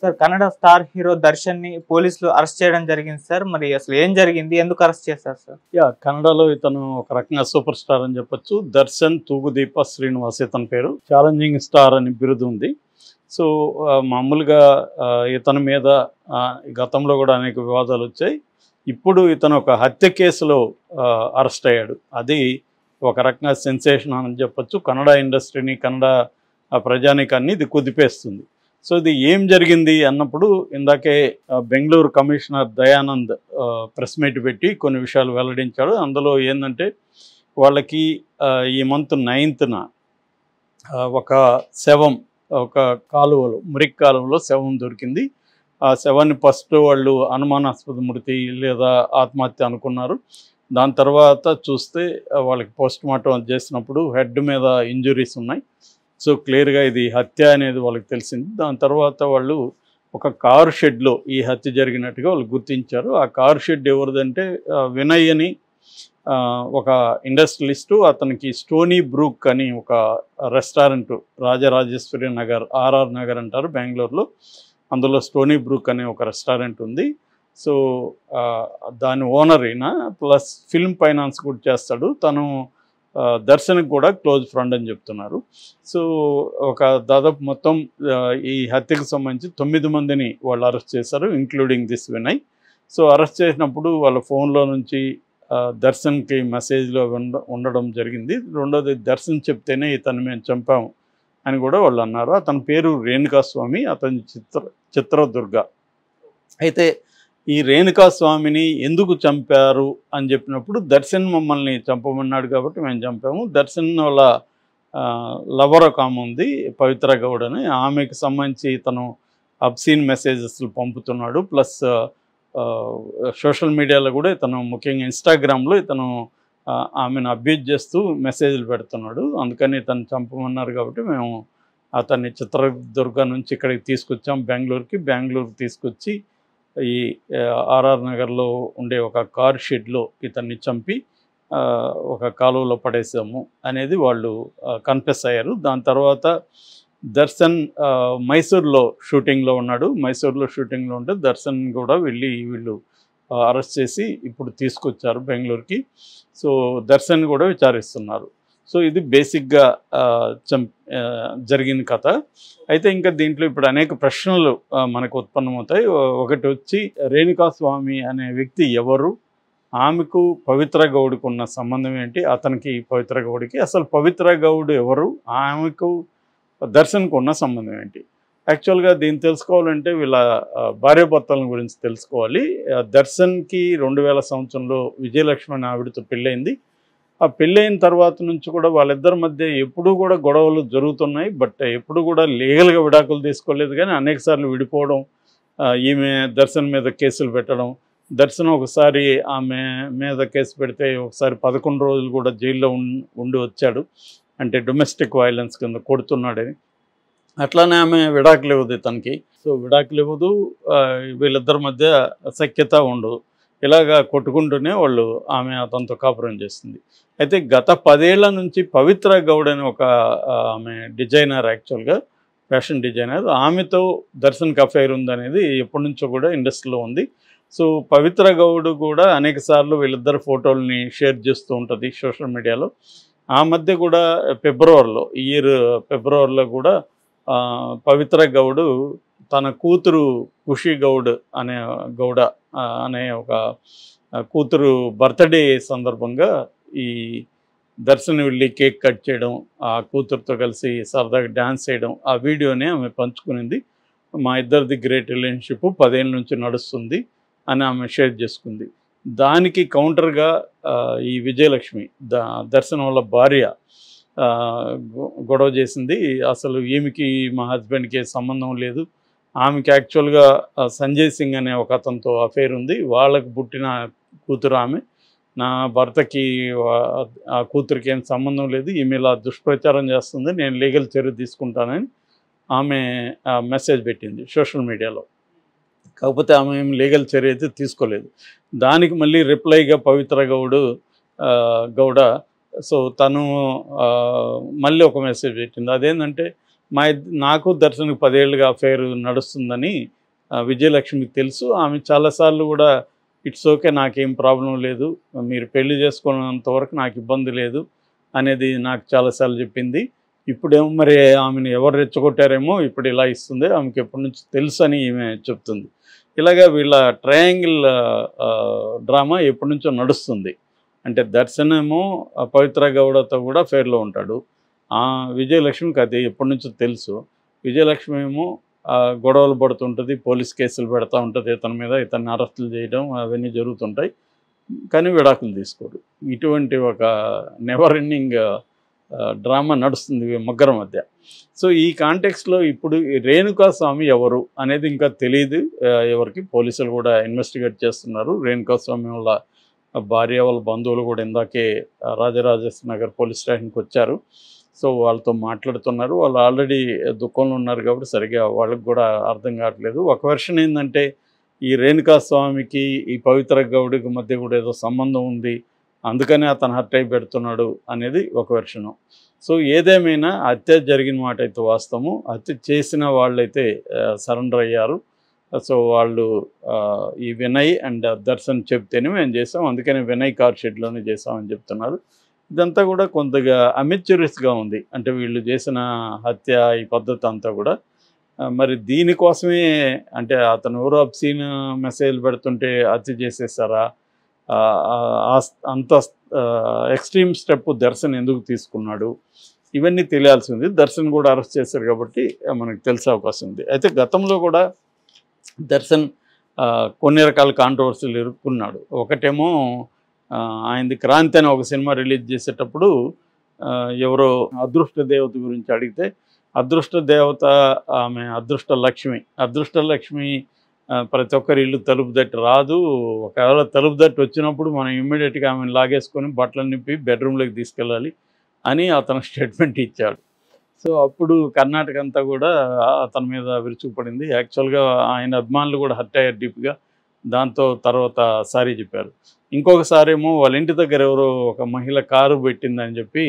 sir Kannada star hero Darshan ని పోలీసులు arrest చేయడం జరిగింది సార్ మరి అసలు ఏం జరిగింది ఎందుకు అరెస్ట్ చేశారు సార్ యా కన్నడలో ఇతను ఒక రకంగా సూపర్ స్టార్ అని చెప్పొచ్చు దర్శన్ తూగుదీప శ్రీనివాస్ ఇతని పేరు ఛాలెంజింగ్ స్టార్ అని బిరుదు ఉంది సో ఆ, మామూలుగా ఆ, ఇతని మీద ఆ, గతంలో కూడా అనేక వివాదాలు వచ్చాయి ఇప్పుడు ఇతను ఒక హత్య కేసులో అరెస్ట్ అయ్యాడు అది ఒక రకంగా సెన్సేషన్ అని చెప్పొచ్చు కన్నడ ఇండస్ట్రీని కన్నడ ఆ, ప్రజానీకాన్ని ఇది కుదిపేస్తుంది సో ఇది ఏం జరిగింది అన్నప్పుడు ఇందాకే ఆ, బెంగళూరు కమిషనర్ దయానంద్ ఆ, ప్రెస్ మీట్ పెట్టి కొన్ని విషయాలు వెల్లడించాడు అందులో ఏంటంటే వాళ్ళకి ఆ, ఈ మంత్ నైన్త్న ఒక శవం ఒక కాలువలో మురికి కాలువలో శవం దొరికింది ఆ శవాన్ని ఫస్ట్ వాళ్ళు అనుమానాస్పద మృతి లేదా ఆత్మహత్య అనుకున్నారు దాని తర్వాత చూస్తే ఆ, వాళ్ళకి పోస్ట్ మార్టం చేసినప్పుడు హెడ్ మీద ఇంజురీస్ ఉన్నాయి సో క్లియర్గా ఇది హత్య అనేది వాళ్ళకి తెలిసింది దాని తర్వాత వాళ్ళు ఒక కారు షెడ్లో ఈ హత్య జరిగినట్టుగా వాళ్ళు గుర్తించారు ఆ కారు షెడ్ ఎవరిదంటే ఆ, వినయ్ అని ఆ, ఒక ఇండస్ట్రియలిస్టు అతనికి స్టోనీ బ్రూక్ అని ఒక రెస్టారెంట్ రాజరాజేశ్వరి నగర్ ఆర్ఆర్ నగర్ అంటారు బెంగళూరులో అందులో స్టోనీ బ్రూక్ అనే ఒక రెస్టారెంట్ ఉంది సో ఆ, దాని ఓనర్ అయినా ప్లస్ ఫిల్మ్ ఫైనాన్స్ కూడా చేస్తాడు తను ఆ, దర్శన్కి కూడా క్లోజ్ ఫ్రెండ్ అని చెప్తున్నారు సో ఒక దాదాపు మొత్తం ఆ, ఈ హత్యకు సంబంధించి తొమ్మిది మందిని వాళ్ళు అరెస్ట్ చేశారు including this Vinay so arrest చేసినప్పుడు వాళ్ళ ఫోన్లో నుంచి ఆ, దర్శన్కి మెసేజ్లో ఉండ ఉండడం జరిగింది రెండోది దర్శన్ చెప్తేనే ఇతను మేము చంపాము అని కూడా వాళ్ళు అన్నారు అతని పేరు రేణుకా స్వామి అతని చిత్ర చిత్రదుర్గ అయితే ఈ రేణుకా స్వామిని ఎందుకు చంపారు అని చెప్పినప్పుడు దర్శన్ మమ్మల్ని చంపమన్నాడు కాబట్టి మేము చంపాము దర్శన్ వాళ్ళ ఆ, లవర్ ఒక ఆమె ఉంది పవిత్ర గౌడ్ అని ఆమెకు సంబంధించి తను అబ్సీన్ మెసేజెస్ పంపుతున్నాడు ప్లస్ సోషల్ మీడియాలో కూడా ఇతను ముఖ్యంగా ఇన్స్టాగ్రామ్లో ఇతను ఆ, ఆమెను అబ్యూజ్ చేస్తూ మెసేజ్లు పెడుతున్నాడు అందుకని ఇతను చంపమన్నారు కాబట్టి మేము అతన్ని చిత్రదుర్గ నుంచి ఇక్కడికి తీసుకొచ్చాం బెంగళూరుకి బెంగళూరుకి తీసుకొచ్చి ఈ ఆర్ఆర్ నగర్లో ఉండే ఒక కార్ షెడ్లో ఇతన్ని చంపి ఆ, ఒక కాలువలో పడేసాము అనేది వాళ్ళు కన్ఫెస్ అయ్యారు దాని తర్వాత దర్శన్ ఆ, మైసూర్లో షూటింగ్లో ఉన్నాడు మైసూర్లో షూటింగ్లో ఉంటే దర్శన్ కూడా వెళ్ళి వీళ్ళు అరెస్ట్ చేసి ఇప్పుడు తీసుకొచ్చారు బెంగళూరుకి సో దర్శన్ కూడా విచారిస్తున్నారు సో ఇది బేసిక్గా ఆ, చం ఆ, జరిగిన కథ అయితే ఇంకా దీంట్లో ఇప్పుడు అనేక ప్రశ్నలు ఆ, మనకు ఉత్పన్నమవుతాయి ఓ- ఒకటి వచ్చి రేణుకా స్వామి అనే వ్యక్తి ఎవరు ఆమెకు పవిత్ర గౌడ్కు ఉన్న సంబంధం ఏంటి అతనికి పవిత్ర గౌడ్కి అసలు పవిత్ర గౌడ్ ఎవరు ఆమెకు దర్శన్కు ఉన్న సంబంధం ఏంటి యాక్చువల్గా దీన్ని తెలుసుకోవాలంటే వీళ్ళ ఆ, భార్యాభర్తల గురించి తెలుసుకోవాలి ఆ, దర్శన్కి రెండు వేల సంవత్సరంలో విజయలక్ష్మి అనే ఆవిడతో పెళ్ళైంది ఆ పెళ్ళైన తర్వాత నుంచి కూడా వాళ్ళిద్దరి మధ్య ఎప్పుడూ కూడా గొడవలు జరుగుతున్నాయి బట్ ఎప్పుడు కూడా లీగల్గా విడాకులు తీసుకోలేదు కానీ అనేకసార్లు విడిపోవడం ఆ, ఈమె దర్శన్ మీద కేసులు పెట్టడం దర్శన్ ఒకసారి ఆమె మీద కేసు పెడితే ఒకసారి పదకొండు రోజులు కూడా జైల్లో ఉం- ఉండి వచ్చాడు అంటే డొమెస్టిక్ వైలెన్స్ కింద కొడుతున్నాడని అట్లానే ఆమె విడాకులు ఇవ్వదు తనకి సో విడాకులు ఇవ్వదు ఆ, వీళ్ళిద్దరి మధ్య సఖ్యత ఉండదు ఇలాగా కొట్టుకుంటూనే వాళ్ళు ఆమె అతనితో కాపురం చేస్తుంది అయితే గత పదేళ్ల నుంచి పవిత్ర గౌడ్ అని ఒక ఆ, ఆమె డిజైనర్ యాక్చువల్గా ఫ్యాషన్ డిజైనర్ ఆమెతో దర్శన్ అఫైర్ ఉందనేది ఎప్పటి నుంచో కూడా ఇండస్ట్రీలో ఉంది సో పవిత్ర గౌడ్ కూడా అనేక సార్లు వీళ్ళిద్దరు ఫోటోల్ని షేర్ చేస్తూ ఉంటుంది సోషల్ మీడియాలో ఆ మధ్య కూడా ఫిబ్రవరిలో ఈ ఇయర్ ఫిబ్రవరిలో కూడా ఆ, పవిత్ర గౌడు తన కూతురు ఖుషి గౌడ్ అనే గౌడ ఆ, అనే ఒక ఆ, కూతురు బర్త్డే సందర్భంగా ఈ దర్శన్ వెళ్ళి కేక్ కట్ చేయడం ఆ కూతురుతో కలిసి సరదాగా డ్యాన్స్ చేయడం ఆ వీడియోని ఆమె పంచుకునింది మా ఇద్దరిది గ్రేట్ రిలేషన్షిప్ పదేళ్ళ నుంచి నడుస్తుంది అని ఆమె షేర్ చేసుకుంది దానికి కౌంటర్గా ఆ, ఈ విజయలక్ష్మి ద దర్శనం వల్ల భార్య ఆ, గొ- గొడవ చేసింది అసలు ఈమెకి మా హస్బెండ్కి ఏ సంబంధం లేదు ఆమెకి యాక్చువల్గా ఆ, సంజయ్ సింగ్ అనే ఒక అతనితో అఫేర్ ఉంది వాళ్ళకు పుట్టిన కూతురు ఆమె నా భర్తకి వా- ఆ కూతురికి ఏం సంబంధం లేదు ఈమె ఇలా దుష్ప్రచారం చేస్తుంది నేను లీగల్ చర్య తీసుకుంటానని ఆమె ఆ, మెసేజ్ పెట్టింది సోషల్ మీడియాలో కాకపోతే ఆమె ఏం లీగల్ చర్య అయితే తీసుకోలేదు దానికి మళ్ళీ రిప్లైగా పవిత్ర గౌడు ఆ, గౌడ సో తను ఆ, మళ్ళీ ఒక మెసేజ్ పెట్టింది అదేంటంటే మా ఇద్- నాకు దర్శనకు పదేళ్ళుగా అఫేర్ నడుస్తుందని ఆ, విజయలక్ష్మికి తెలుసు ఆమె చాలాసార్లు కూడా ఇట్స్ ఓకే నాకేం ప్రాబ్లం లేదు మీరు పెళ్లి చేసుకున్నంత వరకు నాకు ఇబ్బంది లేదు అనేది నాకు చాలాసార్లు చెప్పింది ఇప్పుడేమో మరి ఆమెను ఎవరు రెచ్చగొట్టారేమో ఇప్పుడు ఇలా ఇస్తుంది ఆమెకి ఎప్పటి నుంచి తెలుసు అని ఈమె చెప్తుంది ఇలాగా వీళ్ళ ట్రయాంగిల్ డ్రామా ఎప్పటి నుంచో నడుస్తుంది అంటే దర్శనమేమో ఆ పవిత్ర గౌడతో కూడా ఫేర్లో ఉంటాడు ఆ విజయలక్ష్మికి అది ఎప్పటి నుంచో తెలుసు విజయలక్ష్మి ఏమో ఆ, గొడవలు పడుతుంటుంది పోలీస్ కేసులు పెడతా ఉంటుంది ఇతని మీద ఇతన్ని అరెస్టులు చేయడం అవన్నీ జరుగుతుంటాయి కానీ విడాకులు తీసుకోడు ఇటువంటి ఒక నెవర్ ఎండింగ్ డ్రామా నడుస్తుంది ఈ ముగ్గురు మధ్య సో ఈ కాంటెక్స్లో ఇప్పుడు ఈ రేణుకా స్వామి ఎవరు అనేది ఇంకా తెలియదు ఆ, ఎవరికి పోలీసులు కూడా ఇన్వెస్టిగేట్ చేస్తున్నారు రేణుకా స్వామి వాళ్ళ భార్య వాళ్ళ బంధువులు కూడా ఇందాకే ఆ, రాజరాజేశ్వర నగర్ పోలీస్ స్టేషన్కి వచ్చారు సో వాళ్ళతో మాట్లాడుతున్నారు వాళ్ళు ఆల్రెడీ దుఃఖంలో ఉన్నారు కాబట్టి సరిగా వాళ్ళకి కూడా అర్థం కావట్లేదు ఒక వెర్షన్ ఏంటంటే ఈ రేణుకా స్వామికి ఈ పవిత్ర గౌడికి మధ్య కూడా ఏదో సంబంధం ఉంది అందుకనే అతను హత్య అయి పెడుతున్నాడు అనేది ఒక వెర్షను సో ఏదేమైనా హత్య జరిగిన మాట అయితే వాస్తవము హత్య చేసిన వాళ్ళైతే సరెండర్ అయ్యారు సో వాళ్ళు ఆ, ఈ వినయ్ అండ్ దర్శన్ చెప్తేనే మేము చేసాం అందుకని వినయ్ కార్ షెడ్లోనే చేసామని చెప్తున్నారు ఇదంతా కూడా కొంతగా అమెచ్యూరియస్గా ఉంది అంటే వీళ్ళు చేసిన హత్య ఈ పద్ధతి అంతా కూడా ఆ, మరి దీనికోసమే అంటే అతను ఎవరో అబ్సీన్ మెసేజ్ పెడుతుంటే హత్య చేసేసారా ఆ, ఆ, ఆ- అంత ఎక్స్ట్రీమ్ స్టెప్ దర్శన్ ఎందుకు తీసుకున్నాడు ఇవన్నీ తెలియాల్సి ఉంది దర్శన్ కూడా అరెస్ట్ చేశారు కాబట్టి ఆ, మనకు తెలిసే అవకాశం ఉంది అయితే గతంలో కూడా దర్శన్ ఆ, కొన్ని రకాల కాంట్రవర్సీలు ఎదుర్కొన్నాడు ఒకటేమో ఆ, ఆయనది క్రాంతి అనే ఒక సినిమా రిలీజ్ చేసేటప్పుడు ఆ, ఎవరో అదృష్ట దేవత గురించి అడిగితే అదృష్ట దేవత ఆమె అదృష్ట లక్ష్మి అదృష్ట లక్ష్మి ఆ, ప్రతి ఒక్కరి ఇల్లు తలుపు తట్టి రాదు ఒకవేళ తలుపు తట్టి వచ్చినప్పుడు మనం ఇమ్మీడియట్గా ఆమెను లాగేసుకొని బట్టలు నింపి బెడ్రూమ్లోకి తీసుకెళ్ళాలి అని అతను స్టేట్మెంట్ ఇచ్చాడు సో అప్పుడు కర్ణాటక అంతా కూడా అతని మీద విరుచుకుపడింది యాక్చువల్గా ఆయన అభిమానులు కూడా హర్ట్ అయ్యారు డీప్గా దాంతో తర్వాత సారీ చెప్పారు ఇంకొకసారి ఏమో వాళ్ళ ఇంటి దగ్గర ఎవరో ఒక మహిళ కారు పెట్టిందని చెప్పి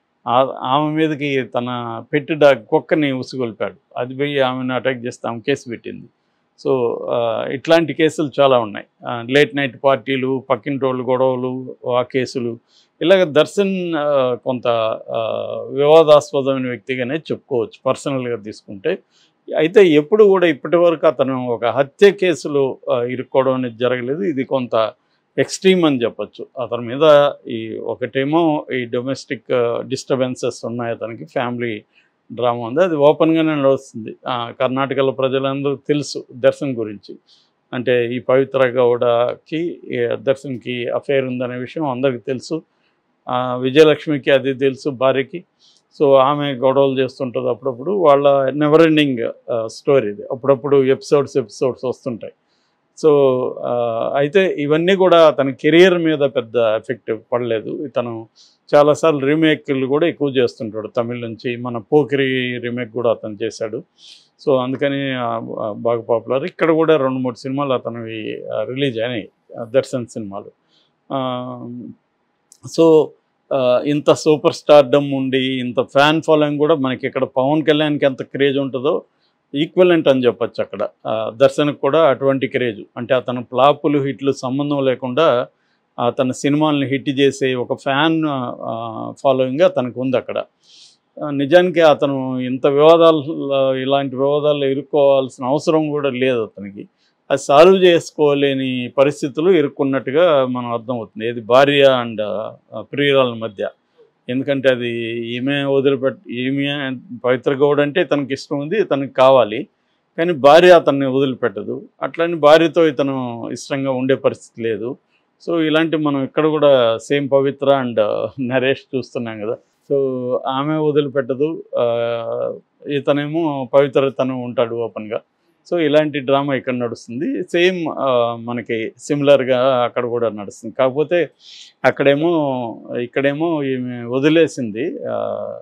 ఆ- ఆమె మీదకి తన పెట్టి డాగ్ కుక్కని ఉసుగొల్పాడు అది పోయి ఆమెను అటాక్ చేస్తే ఆమె కేసు పెట్టింది సో ఆ, ఇట్లాంటి కేసులు చాలా ఉన్నాయి లేట్ నైట్ పార్టీలు పక్కింటోళ్ళు గొడవలు ఆ కేసులు ఇలాగ దర్శన్ ఆ, కొంత ఆ, వివాదాస్పదమైన వ్యక్తిగానే చెప్పుకోవచ్చు పర్సనల్గా తీసుకుంటే అయితే ఎప్పుడు కూడా ఇప్పటి వరకు అతను ఒక హత్య కేసులో ఆ, ఇరుక్కోవడం అనేది జరగలేదు ఇది కొంత ఎక్స్ట్రీమ్ అని చెప్పొచ్చు అతని మీద ఈ ఒకటేమో ఈ డొమెస్టిక్ డిస్టర్బెన్సెస్ ఉన్నాయి అతనికి ఫ్యామిలీ డ్రామా ఉంది అది ఓపెన్గానే నడుస్తుంది ఆ, కర్ణాటకలో ప్రజలందరూ తెలుసు దర్శన్ గురించి అంటే ఈ పవిత్ర గౌడకి ఈ దర్శన్కి అఫేర్ ఉందనే విషయం అందరికీ తెలుసు ఆ, విజయలక్ష్మికి అది తెలుసు భార్యకి సో ఆమె గొడవలు చేస్తుంటుంది అప్పుడప్పుడు వాళ్ళ నెవర్ ఎండింగ్ స్టోరీ ఇది అప్పుడప్పుడు ఎపిసోడ్స్ ఎపిసోడ్స్ వస్తుంటాయి సో ఆ, అయితే ఇవన్నీ కూడా తన కెరియర్ మీద పెద్ద ఎఫెక్ట్ పడలేదు ఇతను చాలాసార్లు రీమేక్లు కూడా ఎక్కువ చేస్తుంటాడు తమిళ నుంచి మన పోకిరి రీమేక్ కూడా అతను చేశాడు సో అందుకని ఆ, ఆ, బాగా పాపులర్ ఇక్కడ కూడా రెండు మూడు సినిమాలు అతనివి రిలీజ్ అయినాయి ఆ, దర్శన్ సినిమాలు ఆ, సో ఆ, ఇంత సూపర్ స్టార్డమ్ ఉండి ఇంత ఫ్యాన్ ఫాలోయింగ్ కూడా మనకి ఇక్కడ పవన్ కళ్యాణ్కి ఎంత క్రేజ్ ఉంటుందో ఈక్వలెంట్ అని చెప్పొచ్చు అక్కడ ఆ, దర్శన్కి కూడా అటువంటి క్రేజ్ అంటే అతను ఫ్లాపులు హిట్లు సంబంధం లేకుండా అతని సినిమాలను హిట్ చేసే ఒక ఫ్యాన్ ఫాలోయింగ్ అతనికి ఉంది అక్కడ ఆ, నిజానికి అతను ఇంత వివాదాలు ఇలాంటి వివాదాల్లో ఇరుక్కోవాల్సిన అవసరం కూడా లేదు అతనికి అది సాల్వ్ చేసుకోలేని పరిస్థితులు ఇరుక్కున్నట్టుగా మనం అర్థమవుతుంది ఏది భార్య అండ్ ప్రియురాల మధ్య ఎందుకంటే అది ఈమె వదిలిపెట్ ఈమె పవిత్ర గౌడ్ అంటే తనకి ఇష్టం ఉంది తనకి కావాలి కానీ భార్య అతన్ని వదిలిపెట్టదు అట్లని భార్యతో ఇతను ఇష్టంగా ఉండే పరిస్థితి లేదు సో ఇలాంటి మనం ఇక్కడ కూడా సేమ్ పవిత్ర అండ్ నరేష్ చూస్తున్నాం కదా సో ఆమె వదిలిపెట్టదు ఆ, ఇతనేమో పవిత్ర తను ఉంటాడు ఓపెన్గా సో ఇలాంటి డ్రామా ఇక్కడ నడుస్తుంది సేమ్ మనకి సిమిలర్గా అక్కడ కూడా నడుస్తుంది కాకపోతే అక్కడేమో ఇక్కడేమో ఈమె వదిలేసింది ఆ,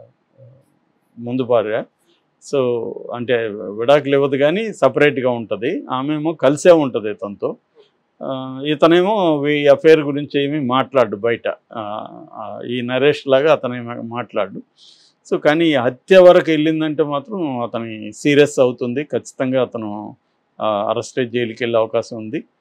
ముందు భార్య సో అంటే విడాకులు ఇవ్వదు కానీ సపరేట్గా ఉంటుంది ఆమె ఏమో కలిసే ఉంటుంది ఇతనితో ఆ, ఇతనేమో ఈ అఫేర్ గురించి ఏమీ మాట్లాడు బయట ఆ, ఆ, ఈ నరేష్ లాగా అతను ఏమీ మాట్లాడు సో కానీ ఈ హత్య వరకు వెళ్ళిందంటే మాత్రం అతని సీరియస్ అవుతుంది ఖచ్చితంగా అతను అరెస్ట్ జైలుకి వెళ్ళే అవకాశం ఉంది